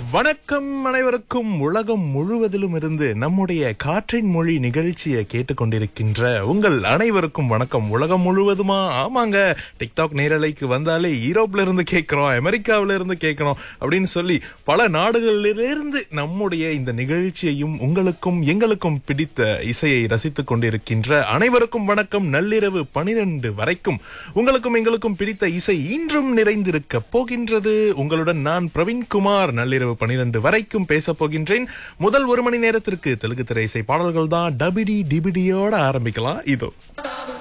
வணக்கம் அனைவருக்கும் உலகம் முழுவதிலும் இருந்து நம்முடைய காற்றின் மொழி நிகழ்ச்சியை கேட்டுக்கொண்டிருக்கின்ற உங்கள் அனைவருக்கும் வணக்கம் உலகம் முழுவதுமா ஆமாங்க டிக்டாக் நேரலைக்கு வந்தாலே யூரோப்ல இருந்து கேட்கிறோம் அமெரிக்காவில இருந்து கேட்கிறோம் அப்படின்னு சொல்லி பல நாடுகளிலிருந்து நம்முடைய இந்த நிகழ்ச்சியையும் உங்களுக்கும் எங்களுக்கும் பிடித்த இசையை ரசித்துக் கொண்டிருக்கின்ற அனைவருக்கும் வணக்கம் நள்ளிரவு பனிரெண்டு வரைக்கும் உங்களுக்கும் எங்களுக்கும் பிடித்த இசை இன்றும் நிறைந்திருக்க போகின்றது உங்களுடன் நான் பிரவீன்குமார் நள்ளிரவு பனிரெண்டு வரைக்கும் பேச போகின்றேன் முதல் ஒரு மணி நேரத்திற்கு தெலுங்கு திரை இசை பாடல்கள் தான் டபிடி டிபிடியோட ஆரம்பிக்கலாம் இதோ